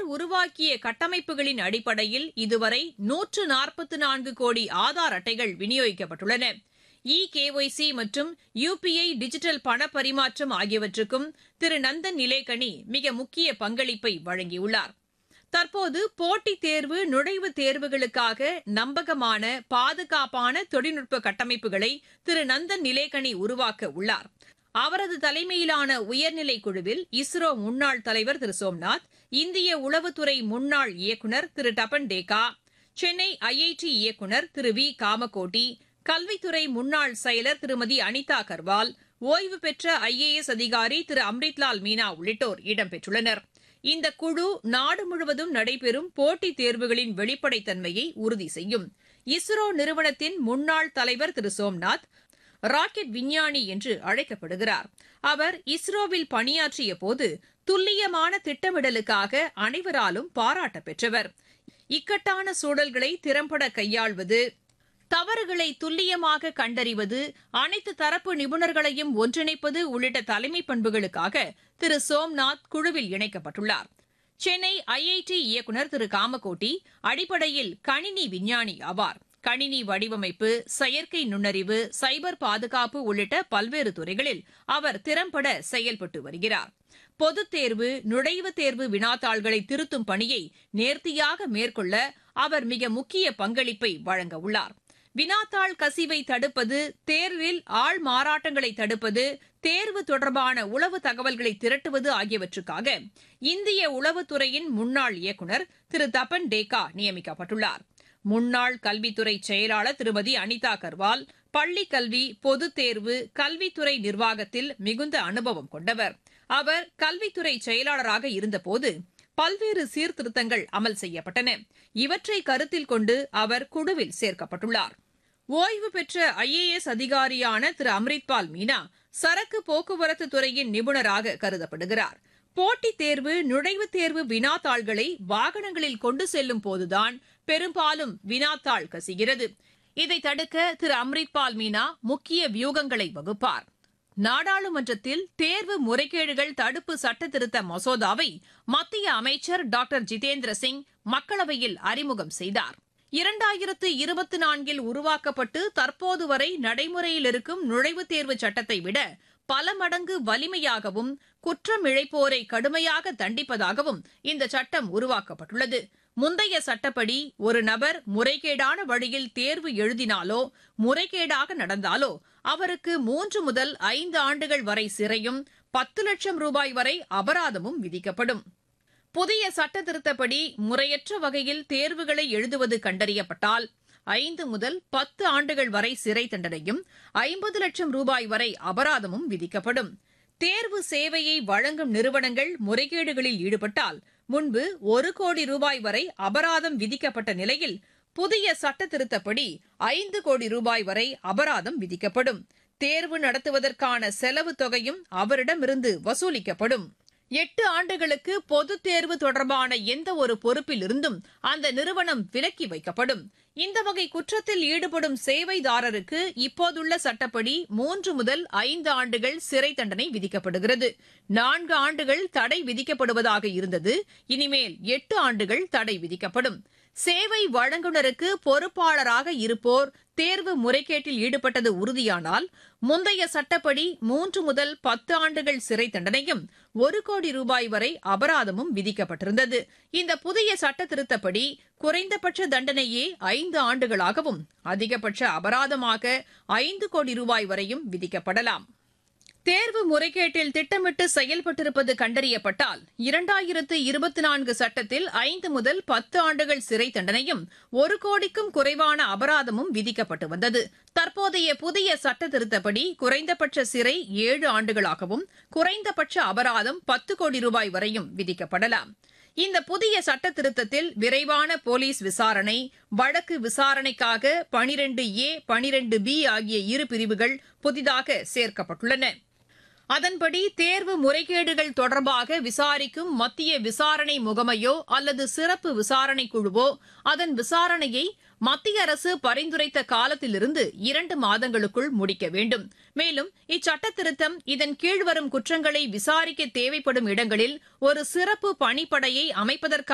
உருவாக்கிய கட்டமைப்புகளின் அடிப்படையில் இதுவரை நூற்று நாற்பத்து நான்கு கோடி ஆதார் அட்டைகள் விநியோகிக்கப்பட்டுள்ளன இ கேஒய்சி மற்றும் யுபிஐ டிஜிட்டல் பண பரிமாற்றம் ஆகியவற்றுக்கும் திரு நந்தன் நிலேகனி மிக முக்கிய பங்களிப்பை வழங்கியுள்ளார் தற்போது போட்டித் தேர்வு நுழைவுத் தேர்வுகளுக்காக நம்பகமான பாதுகாப்பான தொழில்நுட்ப கட்டமைப்புகளை திரு நந்தன் நிலேகனி உருவாக்க உள்ளார் அவரது தலைமையிலான உயர்நிலைக் குழுவில் இஸ்ரோ முன்னாள் தலைவர் திரு சோம்நாத் இந்திய உளவுத்துறை முன்னாள் இயக்குநர் திரு டபன் டேகா சென்னை ஐஐடி இயக்குநர் திரு வி காமகோட்டி கல்வித்துறை முன்னாள் செயலர் திருமதி அனிதா கர்வால் ஓய்வு பெற்ற ஐஏஎஸ் அதிகாரி திரு அம்ரித்லால் மீனா உள்ளிட்டோர் இடம்பெற்றுள்ளனர் இந்த குழு நாடு முழுவதும் நடைபெறும் போட்டித் தேர்வுகளின் வெளிப்படைத்தன்மையை உறுதி செய்யும் இஸ்ரோ நிறுவனத்தின் முன்னாள் தலைவர் திரு சோம்நாத் ராக்கெட் விஞ்ஞானி என்று அழைக்கப்படுகிறார் அவர் இஸ்ரோவில் பணியாற்றிய போது துல்லியமான திட்டமிடலுக்காக அனைவராலும் பாராட்ட பெற்றவர் இக்கட்டான சூழல்களை திறம்பட கையாள்வது தவறுகளை துல்லியமாக கண்டறிவது அனைத்து தரப்பு நிபுணர்களையும் ஒன்றிணைப்பது உள்ளிட்ட தலைமை பண்புகளுக்காக திரு சோம்நாத் குழுவில் இணைக்கப்பட்டுள்ளார் சென்னை ஐஐடி இயக்குநர் திரு காமகோட்டி அடிப்படையில் கணினி விஞ்ஞானி ஆவார் கணினி வடிவமைப்பு செயற்கை நுண்ணறிவு சைபர் பாதுகாப்பு உள்ளிட்ட பல்வேறு துறைகளில் அவர் திறம்பட செயல்பட்டு வருகிறார் பொதுத் தேர்வு நுழைவுத் தேர்வு வினாத்தாள்களை திருத்தும் பணியை நேர்த்தியாக மேற்கொள்ள அவர் மிக முக்கிய பங்களிப்பை வழங்க உள்ளார் வினாத்தாள் கசிவை தடுப்பது தேர்வில் ஆள் மாறாட்டங்களை தடுப்பது தேர்வு தொடர்பான உளவு தகவல்களை திரட்டுவது ஆகியவற்றுக்காக இந்திய உளவுத்துறையின் முன்னாள் இயக்குநர் திரு தபன் டேகா நியமிக்கப்பட்டுள்ளார் முன்னாள் கல்வித்துறை செயலாளர் திருமதி அனிதா கர்வால் பள்ளிக் கல்வி பொதுத் தேர்வு கல்வித்துறை நிர்வாகத்தில் மிகுந்த அனுபவம் கொண்டவர் அவர் கல்வித்துறை செயலாளராக இருந்தபோது பல்வேறு சீர்திருத்தங்கள் அமல் செய்யப்பட்டன இவற்றை கருத்தில் கொண்டு அவர் குழுவில் சேர்க்கப்பட்டுள்ளார் ஓய்வு பெற்ற ஐஏஎஸ் அதிகாரியான திரு அம்ரித்பால் மீனா சரக்கு போக்குவரத்து துறையின் நிபுணராக கருதப்படுகிறார் போட்டித் தேர்வு நுழைவுத் தேர்வு வினாத்தாள்களை வாகனங்களில் கொண்டு செல்லும் போதுதான் பெரும்பாலும் வினாத்தாள் கசிகிறது இதை தடுக்க திரு அம்ரித்பால் மீனா முக்கிய வியூகங்களை வகுப்பார் நாடாளுமன்றத்தில் தேர்வு முறைகேடுகள் தடுப்பு சட்ட திருத்த மசோதாவை மத்திய அமைச்சர் டாக்டர் ஜிதேந்திர சிங் மக்களவையில் அறிமுகம் செய்தார் இரண்டாயிரத்து இருபத்தி நான்கில் உருவாக்கப்பட்டு தற்போது வரை நடைமுறையில் இருக்கும் நுழைவுத் தேர்வு சட்டத்தை விட பல மடங்கு வலிமையாகவும் குற்றம் இழைப்போரை கடுமையாக தண்டிப்பதாகவும் இந்த சட்டம் உருவாக்கப்பட்டுள்ளது முந்தைய சட்டப்படி ஒரு நபர் முறைகேடான வழியில் தேர்வு எழுதினாலோ முறைகேடாக நடந்தாலோ அவருக்கு மூன்று முதல் ஐந்து ஆண்டுகள் வரை சிறையும் பத்து லட்சம் ரூபாய் வரை அபராதமும் விதிக்கப்படும் புதிய சட்ட திருத்தப்படி முறையற்ற வகையில் தேர்வுகளை எழுதுவது கண்டறியப்பட்டால் ஐந்து முதல் பத்து ஆண்டுகள் வரை சிறை தண்டனையும் ஐம்பது லட்சம் ரூபாய் வரை அபராதமும் விதிக்கப்படும் தேர்வு சேவையை வழங்கும் நிறுவனங்கள் முறைகேடுகளில் ஈடுபட்டால் முன்பு ஒரு கோடி ரூபாய் வரை அபராதம் விதிக்கப்பட்ட நிலையில் புதிய சட்ட திருத்தப்படி ஐந்து கோடி ரூபாய் வரை அபராதம் விதிக்கப்படும் தேர்வு நடத்துவதற்கான செலவு தொகையும் அவரிடமிருந்து வசூலிக்கப்படும் எட்டு ஆண்டுகளுக்கு பொதுத் தேர்வு தொடர்பான எந்த ஒரு பொறுப்பில் இருந்தும் அந்த நிறுவனம் விலக்கி வைக்கப்படும் இந்த வகை குற்றத்தில் ஈடுபடும் சேவைதாரருக்கு இப்போதுள்ள சட்டப்படி மூன்று முதல் ஐந்து ஆண்டுகள் சிறை தண்டனை விதிக்கப்படுகிறது நான்கு ஆண்டுகள் தடை விதிக்கப்படுவதாக இருந்தது இனிமேல் எட்டு ஆண்டுகள் தடை விதிக்கப்படும் சேவை வழங்குநருக்கு பொறுப்பாளராக இருப்போர் தேர்வு முறைகேட்டில் ஈடுபட்டது உறுதியானால் முந்தைய சட்டப்படி மூன்று முதல் பத்து ஆண்டுகள் சிறை தண்டனையும் ஒரு கோடி ரூபாய் வரை அபராதமும் விதிக்கப்பட்டிருந்தது இந்த புதிய சட்ட திருத்தப்படி குறைந்தபட்ச தண்டனையே ஐந்து ஆண்டுகளாகவும் அதிகபட்ச அபராதமாக ஐந்து கோடி ரூபாய் வரையும் விதிக்கப்படலாம் தேர்வு முறைகேட்டில் திட்டமிட்டு செயல்பட்டிருப்பது கண்டறியப்பட்டால் இரண்டாயிரத்து இருபத்தி நான்கு சட்டத்தில் ஐந்து முதல் பத்து ஆண்டுகள் சிறை தண்டனையும் ஒரு கோடிக்கும் குறைவான அபராதமும் விதிக்கப்பட்டு வந்தது தற்போதைய புதிய சட்ட திருத்தப்படி குறைந்தபட்ச சிறை ஏழு ஆண்டுகளாகவும் குறைந்தபட்ச அபராதம் பத்து கோடி ரூபாய் வரையும் விதிக்கப்படலாம் இந்த புதிய சட்ட திருத்தத்தில் விரைவான போலீஸ் விசாரணை வழக்கு விசாரணைக்காக பனிரெண்டு ஏ பனிரெண்டு பி ஆகிய இரு பிரிவுகள் புதிதாக சேர்க்கப்பட்டுள்ளன அதன்படி தேர்வு முறைகேடுகள் தொடர்பாக விசாரிக்கும் மத்திய விசாரணை முகமையோ அல்லது சிறப்பு விசாரணை குழுவோ அதன் விசாரணையை மத்திய அரசு பரிந்துரைத்த காலத்திலிருந்து இரண்டு மாதங்களுக்குள் முடிக்க வேண்டும் மேலும் இச்சட்ட திருத்தம் இதன் கீழ் வரும் குற்றங்களை விசாரிக்க தேவைப்படும் இடங்களில் ஒரு சிறப்பு பணிப்படையை அமைப்பதற்கான